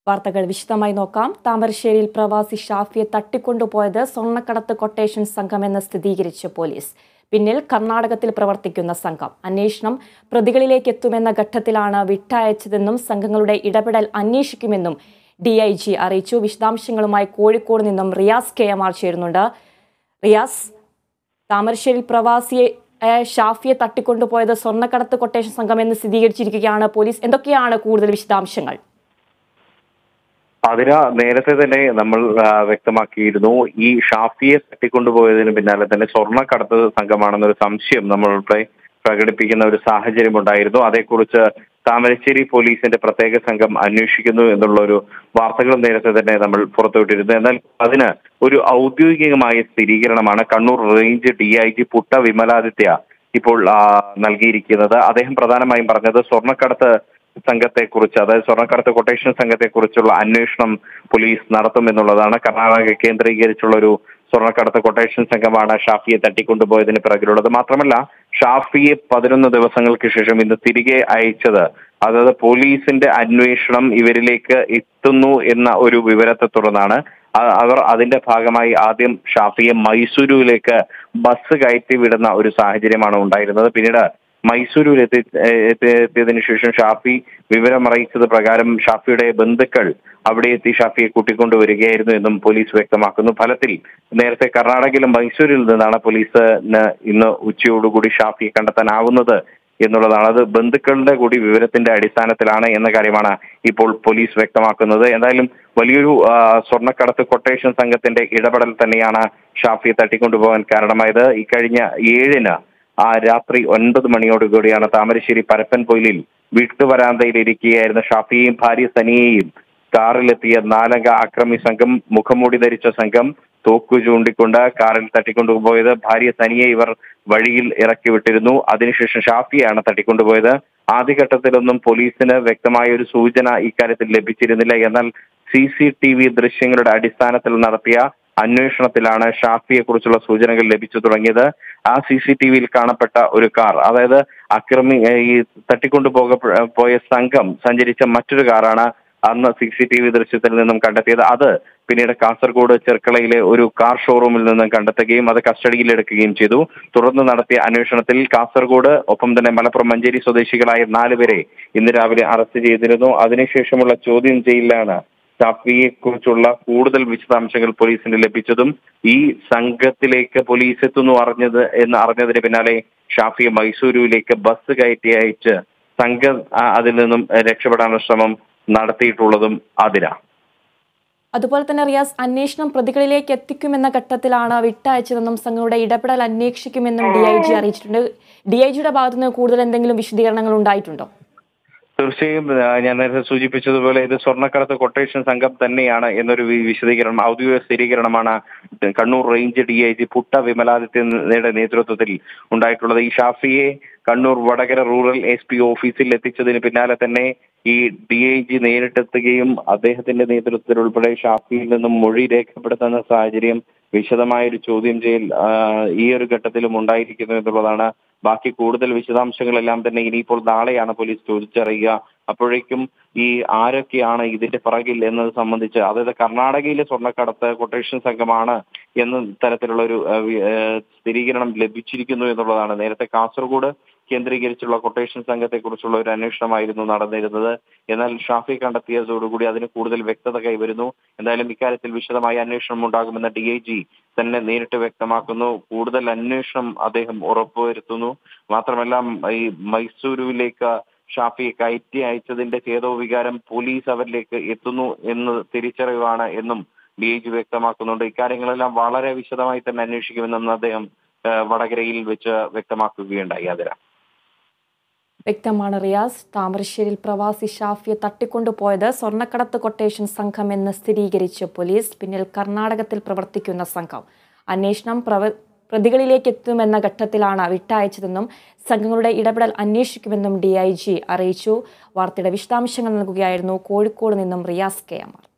വാർത്തകൾ വിശദമായി നോക്കാം താമരശ്ശേരിയിൽ പ്രവാസി ഷാഫിയെ തട്ടിക്കൊണ്ടുപോയത് സ്വർണ്ണക്കടത്ത് കൊട്ടേഷൻ സംഘമെന്ന് സ്ഥിരീകരിച്ച് പോലീസ് പിന്നിൽ കർണാടകത്തിൽ പ്രവർത്തിക്കുന്ന സംഘം അന്വേഷണം പ്രതികളിലേക്ക് എത്തുമെന്ന ഘട്ടത്തിലാണ് വിട്ടയച്ചതെന്നും സംഘങ്ങളുടെ ഇടപെടൽ അന്വേഷിക്കുമെന്നും ഡി ഐ ജി അറിയിച്ചു വിശദാംശങ്ങളുമായി കോഴിക്കോട് നിന്നും റിയാസ് കെ എം ആർ ചേരുന്നുണ്ട് റിയാസ് താമരശ്ശേരിയിൽ പ്രവാസിയെ ഏഹ്, ഷാഫിയെ തട്ടിക്കൊണ്ടുപോയത് സ്വർണ്ണക്കടത്ത് കൊട്ടേഷൻ സംഘം എന്ന് സ്ഥിരീകരിച്ചിരിക്കുകയാണ് പോലീസ് എന്തൊക്കെയാണ് കൂടുതൽ വിശദാംശങ്ങൾ അതിന നേരത്തെ തന്നെ നമ്മൾ ആ, വ്യക്തമാക്കിയിരുന്നു ഈ ഷാഫിയെ തട്ടിക്കൊണ്ടുപോയതിന് പിന്നാലെ തന്നെ സ്വർണ്ണക്കടത്ത് സംഘമാണെന്നൊരു സംശയം നമ്മളുടെ പ്രകടിപ്പിക്കുന്ന ഒരു സാഹചര്യം ഉണ്ടായിരുന്നു അതേക്കുറിച്ച് താമരശ്ശേരി പോലീസിന്റെ പ്രത്യേക സംഘം അന്വേഷിക്കുന്നു എന്നുള്ള ഒരു വാർത്തകൾ നേരത്തെ തന്നെ നമ്മൾ പുറത്തുവിട്ടിരുന്നു എന്നാൽ അതിന് ഒരു ഔദ്യോഗികമായ സ്ഥിരീകരണമാണ് Kannur range D I G Putta Vimaladitya ഇപ്പോൾ ആ, നൽകിയിരിക്കുന്നത് അദ്ദേഹം പ്രധാനമായും പറഞ്ഞത് സ്വർണ്ണക്കടത്ത് സംഘത്തെക്കുറിച്ച് അതായത് സ്വർണ്ണക്കടത്ത് കൊട്ടേഷൻ സംഘത്തെക്കുറിച്ചുള്ള അന്വേഷണം പോലീസ് നടത്തുമെന്നുള്ളതാണ് കർണാടക കേന്ദ്രീകരിച്ചുള്ള ഒരു സ്വർണ്ണക്കടത്ത് കൊട്ടേഷൻ സംഘമാണ് ഷാഫിയെ തട്ടിക്കൊണ്ടുപോയതിന് പിറകിലുള്ളത് മാത്രമല്ല ഷാഫിയെ പതിനൊന്ന് ദിവസങ്ങൾക്ക് ശേഷം ഇന്ന് തിരികെ അയച്ചത് അതായത് പോലീസിന്റെ അന്വേഷണം ഇവരിലേക്ക് എത്തുന്നു എന്ന ഒരു വിവരത്തെ തുടർന്നാണ് അ- അവർ അതിന്റെ ഭാഗമായി ആദ്യം ഷാഫിയെ മൈസൂരുവിലേക്ക് ബസ് കയറ്റി വിടുന്ന ഒരു സാഹചര്യമാണ് ഉണ്ടായിരുന്നത് പിന്നീട് മൈസൂരിൽ എത്തി ഏഹ് എത്തി- എത്തിയതിനു ശേഷം ഷാഫി വിവരം അറിയിച്ചത് പ്രകാരം ഷാഫിയുടെ ബന്ധുക്കൾ അവിടെ എത്തി ഷാഫിയെ കൂട്ടിക്കൊണ്ടുവരികയായിരുന്നു എന്നും പോലീസ് വ്യക്തമാക്കുന്നു ഫലത്തിൽ നേരത്തെ കർണാടകയിലും മൈസൂരിൽ നിന്നാണ് പോലീസിന് ഇന്ന് ഉച്ചയോടുകൂടി ഷാഫിയെ കണ്ടെത്താനാവുന്നത് എന്നുള്ളതാണ് അത് ബന്ധുക്കളുടെ കൂടി വിവരത്തിന്റെ അടിസ്ഥാനത്തിലാണ് എന്ന കാര്യമാണ് ഇപ്പോൾ പോലീസ് വ്യക്തമാക്കുന്നത് എന്തായാലും വലിയൊരു ആ, സ്വർണ്ണക്കടത്ത് കൊട്ടേഷൻ സംഘത്തിന്റെ ഇടപെടൽ തന്നെയാണ് ഷാഫിയെ തട്ടിക്കൊണ്ടുപോകാൻ കാരണമായത് ഇക്കഴിഞ്ഞ ഏഴിന് ആ രാത്രി ഒൻപത് മണിയോടുകൂടിയാണ് താമരശ്ശേരി പരപ്പൻ പൊയിലിൽ വീട്ടുവരാന്തയിൽ ഇരിക്കുകയായിരുന്ന ഷാഫിയെയും ഭാര്യ സനിയെയും കാറിലെത്തിയ നാലംഗ അക്രമി സംഘം മുഖംമൂടി ധരിച്ച സംഘം തോക്കു ചൂണ്ടിക്കൊണ്ട് കാറിൽ തട്ടിക്കൊണ്ടുപോയത് ഭാര്യ സനിയെ ഇവർ വഴിയിൽ ഇറക്കി വിട്ടിരുന്നു അതിനുശേഷം ഷാഫിയാണ് തട്ടിക്കൊണ്ടുപോയത് ആദ്യഘട്ടത്തിലൊന്നും പോലീസിന് വ്യക്തമായ ഒരു സൂചന ഇക്കാര്യത്തിൽ ലഭിച്ചിരുന്നില്ല എന്നാൽ സി സി ടി വി ദൃശ്യങ്ങളുടെ അടിസ്ഥാനത്തിൽ നടത്തിയ അന്വേഷണത്തിലാണ് ഷാഫിയെ കുറിച്ചുള്ള സൂചനകൾ ലഭിച്ചു തുടങ്ങിയത് ആ സി സി ടി വിയിൽ കാണപ്പെട്ട ഒരു കാർ അതായത് അക്രമി ഏഹ് ഈ തട്ടിക്കൊണ്ടുപോക പോയ സംഘം സഞ്ചരിച്ച മറ്റൊരു കാറാണ് അന്ന് സി സി ടി വി ദൃശ്യത്തിൽ നിന്നും കണ്ടെത്തിയത് അത് പിന്നീട് കാസർഗോഡ് ചെർക്കളയിലെ ഒരു കാർ ഷോറൂമിൽ നിന്നും കണ്ടെത്തുകയും അത് കസ്റ്റഡിയിൽ എടുക്കുകയും ചെയ്തു തുടർന്ന് നടത്തിയ അന്വേഷണത്തിൽ കാസർഗോഡ് ഒപ്പം തന്നെ മലപ്പുറം മഞ്ചേരി സ്വദേശികളായ നാലുപേരെ ഇന്ന് രാവിലെ അറസ്റ്റ് ചെയ്തിരുന്നു അതിനുശേഷമുള്ള ചോദ്യം ചെയ്യലാണ് ഷാഫിയെ കുറിച്ചുള്ള കൂടുതൽ വിശദാംശങ്ങൾ പോലീസിന് ലഭിച്ചതും ഈ സംഘത്തിലേക്ക് പോലീസ് എത്തുന്നു അറിഞ്ഞത് എന്ന് അറിഞ്ഞതിന് പിന്നാലെ ഷാഫിയെ മൈസൂരുവിലേക്ക് ബസ് കയറ്റി അയച്ച് സംഘം ആ, അതിൽ നിന്നും രക്ഷപ്പെടാനുള്ള ശ്രമം നടത്തിയിട്ടുള്ളതും അതിര അതുപോലെ തന്നെ റിയാസ് അന്വേഷണം പ്രതികളിലേക്ക് എത്തിക്കുമെന്ന ഘട്ടത്തിലാണ് വിട്ടയച്ചതെന്നും സംഘങ്ങളുടെ ഇടപെടൽ അന്വേഷിക്കുമെന്നും ഡി ഐ ജി അറിയിച്ചിട്ടുണ്ട് ഡി ഐ ജിയുടെ ഭാഗത്തു നിന്ന് കൂടുതൽ എന്തെങ്കിലും വിശദീകരണങ്ങൾ ഉണ്ടായിട്ടുണ്ടോ തീർച്ചയായും ആ, ഞാൻ നേരത്തെ സൂചിപ്പിച്ചതുപോലെ ഇത് സ്വർണ്ണക്കടത്ത് കൊട്ടേഷൻ സംഘം തന്നെയാണ് എന്നൊരു വി- വിശദീകരണം ഔദ്യോഗിക സ്ഥിരീകരണമാണ് Kannur range D I G Putta വിമലാദിത്യയുടെ നേതൃത്വത്തിൽ ഉണ്ടായിട്ടുള്ളത് ഈ ഷാഫിയെ Kannur Vadakara rural S P ഓഫീസിൽ എത്തിച്ചതിന് പിന്നാലെ തന്നെ ഈ ഡി ഐ ജി നേരിട്ടെത്തുകയും അദ്ദേഹത്തിന്റെ നേതൃത്വത്തിൽ ഉൾപ്പെടെ ഷാഫിയിൽ നിന്നും മൊഴി രേഖപ്പെടുത്തുന്ന സാഹചര്യം വിശദമായ ഒരു ചോദ്യം ചെയ്യൽ ആ, ഈ ഒരു ഘട്ടത്തിലും ഉണ്ടായിരിക്കുന്നു എന്നുള്ളതാണ് ബാക്കി കൂടുതൽ വിശദാംശങ്ങളെല്ലാം തന്നെ ഇനിയിപ്പോൾ നാളെയാണ് പോലീസ് ചോദിച്ചറിയുക അപ്പോഴേക്കും ഈ ആരൊക്കെയാണ് ഇതിന്റെ പിറകിൽ എന്നത് സംബന്ധിച്ച് അതായത് കർണാടകയിലെ സ്വർണ്ണക്കടത്ത് കൊട്ടേഷൻ സംഘമാണ് എന്ന തരത്തിലുള്ള ഒരു ആ, വി- ആ, സ്ഥിരീകരണം ലഭിച്ചിരിക്കുന്നു എന്നുള്ളതാണ് നേരത്തെ കാസർഗോഡ് കേന്ദ്രീകരിച്ചുള്ള കൊട്ടേഷൻ സംഘത്തെ കുറിച്ചുള്ള ഒരു അന്വേഷണമായിരുന്നു നടന്നിരുന്നത് എന്നാൽ ഷാഫി കണ്ടെത്തിയതോടുകൂടി അതിന് കൂടുതൽ വ്യക്തത കൈവരുന്നു എന്തായാലും ഇക്കാര്യത്തിൽ വിശദമായ അന്വേഷണം ഉണ്ടാകുമെന്ന് ഡി ഐ ജി തന്നെ നേരിട്ട് വ്യക്തമാക്കുന്നു കൂടുതൽ അന്വേഷണം അദ്ദേഹം ഉറപ്പുവരുത്തുന്നു മാത്രമല്ല ഈ മൈസൂരുവിലേക്ക് ഷാഫിയെ കയറ്റി അയച്ചതിന്റെ ഖേദോവികാരം പോലീസ് അവരിലേക്ക് എത്തുന്നു എന്ന് തിരിച്ചറിവാണ് എന്നും ഡി ഐ ജി വ്യക്തമാക്കുന്നുണ്ട് ഇക്കാര്യങ്ങളെല്ലാം വളരെ വിശദമായി തന്നെ അന്വേഷിക്കുമെന്നും അദ്ദേഹം ആ, വടകരയിൽ വെച്ച് വ്യക്തമാക്കുകയുണ്ടായി അതിര വ്യക്തമാണ് റിയാസ് താമരശ്ശേരിയിൽ പ്രവാസി ഷാഫിയെ തട്ടിക്കൊണ്ടുപോയത് സ്വർണ്ണക്കടത്ത് കൊട്ടേഷൻ സംഘം എന്ന് സ്ഥിരീകരിച്ച് പോലീസ് പിന്നിൽ കർണാടകത്തിൽ പ്രവർത്തിക്കുന്ന സംഘം അന്വേഷണം പ്രവ പ്രതികളിലേക്ക് എത്തുമെന്ന ഘട്ടത്തിലാണ് വിട്ടയച്ചതെന്നും സംഘങ്ങളുടെ ഇടപെടൽ അന്വേഷിക്കുമെന്നും ഡി ഐ ജി അറിയിച്ചു വാർത്തയുടെ വിശദാംശങ്ങൾ നൽകുകയായിരുന്നു കോഴിക്കോട് നിന്നും റിയാസ് കെ അമർ